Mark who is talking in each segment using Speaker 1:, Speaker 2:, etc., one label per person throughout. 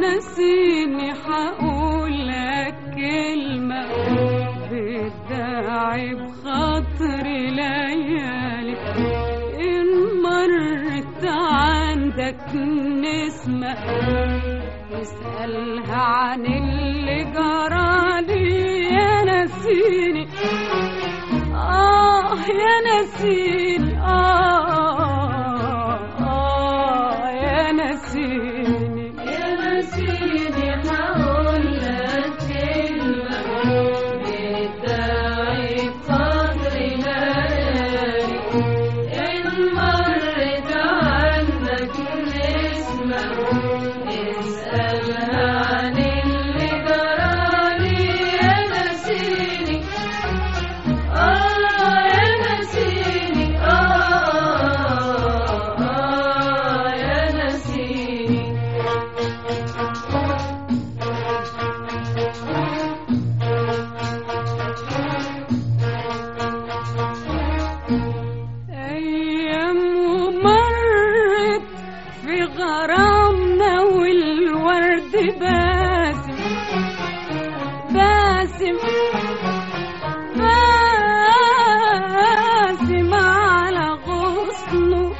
Speaker 1: نسيني حقولك كلمة بتداعي بخاطري ليالي إن مرت عندك نسمة اسألها عن اللي جرالي يا نسيني آه يا نسيني آه آه يا نسيني
Speaker 2: يا نسيني هقولك كلمة بتداعي بخاطري ليالي إن مرت عنك نسمة اسألها عن اللي جرالي يا نسيني آه يا نسيني آه آه يا نسيني
Speaker 1: أيام ومرت في غرامنا والورد باسم باسم باسم على غصنه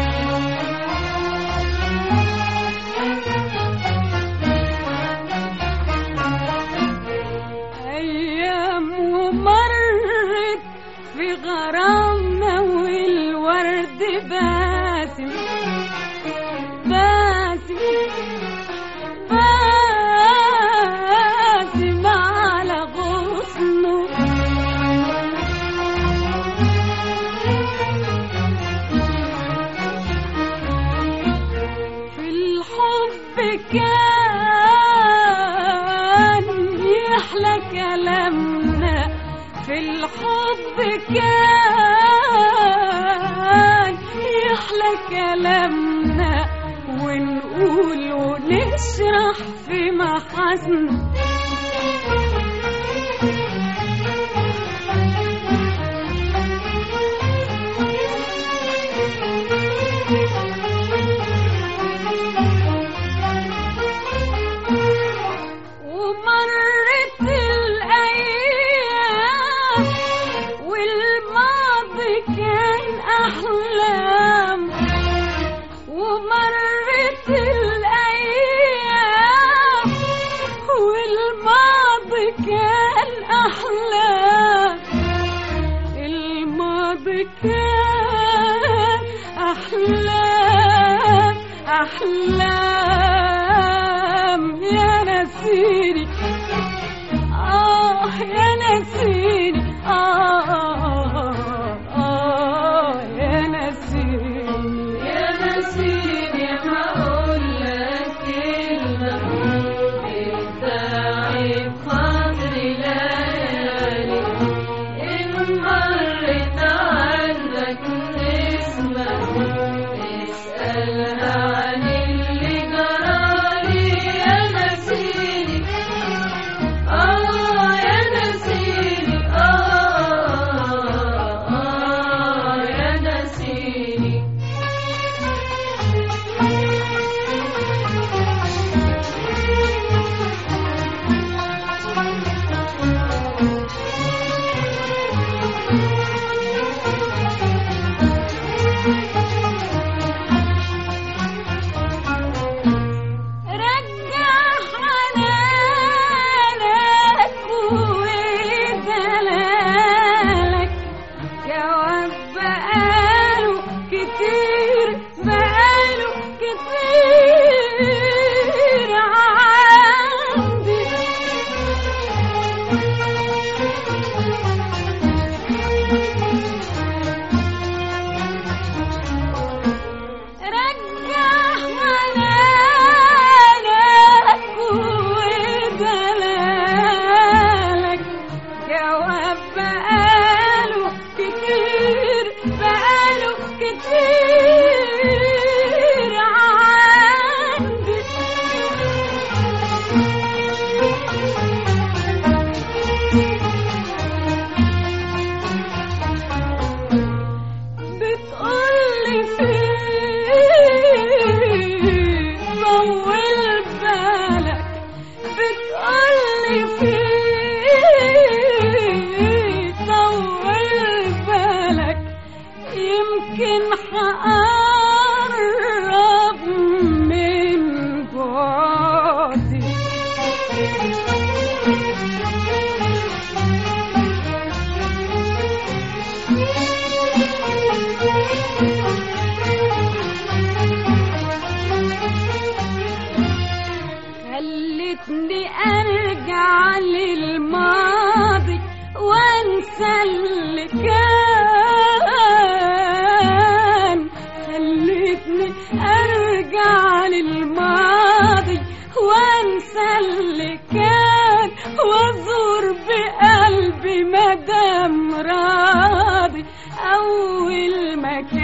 Speaker 1: أيام ومرت في غرامنا والورد باسم باسم باسم على غصنه في الحب كان يحلى كلامنا في الحب كان يحلى كلامنا ونقول ونشرح في محاسنه ومرت الأيام والماضي كان أحلام ومرت الأيام والماضي كان أحلام الماضي كان أحلام أحلام يا نسيني آه يا نسيني آه آه يا نسيني
Speaker 2: يا نسيني هقولك كلمة بتداعي بخاطري ليالي إن مرت عنك نسمة اسألها عن اللي
Speaker 1: نسيني خلتني ارجع للماضي وانسى اللي كان خلتني ارجع للماضي وانسى اللي كان وازور بقلبي مدام راضي اول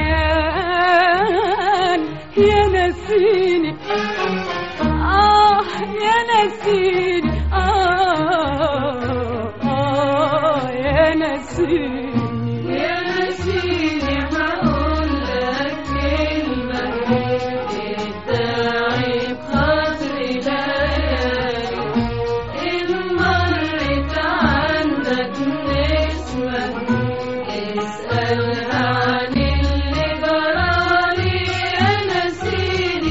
Speaker 1: مكان يا نسيني آه يا نسيني آه آه يا نسيني
Speaker 2: يا نسيني هقول لك كلمة تدعي بخاطري ليالي إن مرت عندك نسمة اسألها عن اللي جرالي يا نسيني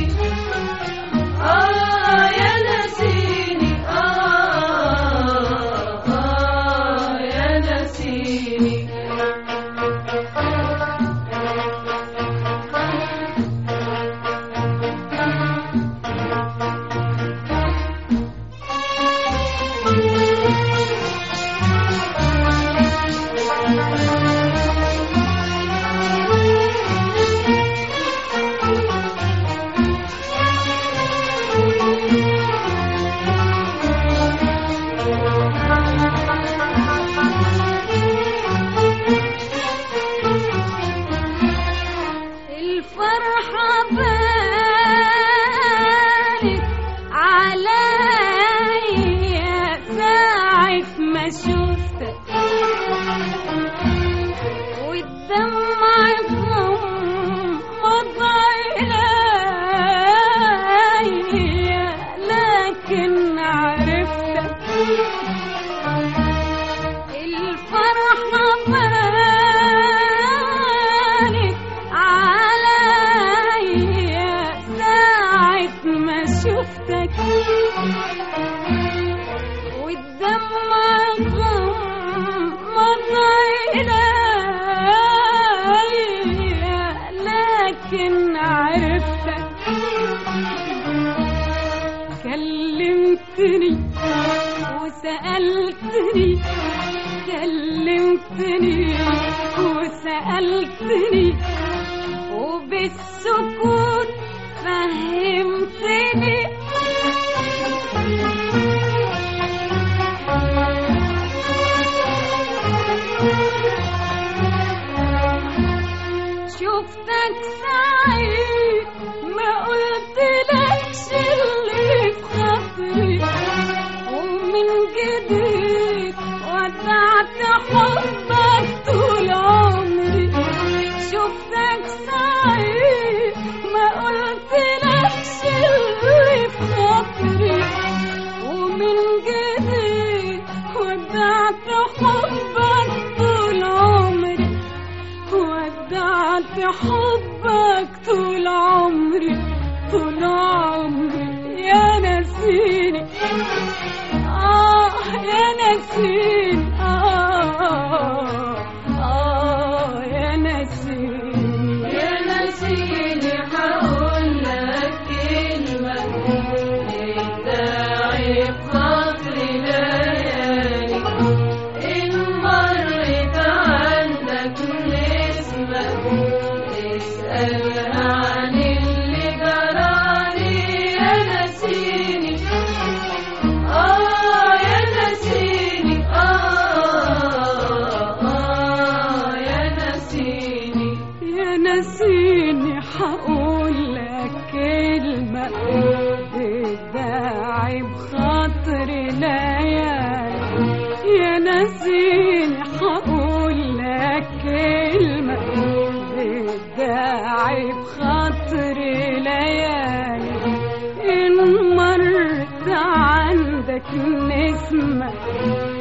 Speaker 2: آه يا نسيني آه آه يا نسيني
Speaker 1: الفرحة بانت عليا ساعة ما شفتك والدمع غمض عينيا لكن عرفتك الفرحة بانت عليا ساعة ما شفتك والدمع غمض عينيا لكن عرفتك كلمتني وسألتني كلمتني وسألتني وبالسكوت فهمتني شفتك سعيد ما قلتلكش اللي في خاطري ومن جديد ودعت حبك طول عمري شفتك سعيد ما قلتلكش اللي في خاطري ومن جديد ودعت حبك طول عمري ودعت حبك طول عمري طول عمري يا نسيني آه يا نسيني آه آه يا نسيني
Speaker 2: يا نسيني هقول لك كلمة تدعي بخاطري ليالي إن مرت عندك نسمة اسألها عن اللي جرالي يا نسيني آه يا نسيني آه آه يا نسيني
Speaker 1: يا نسيني حقول لك كلمة تدعي بخاطري ليالي يا نسيني حقول لك كلمة تدعي بخاطري ليالي إن مرت عندك نسمة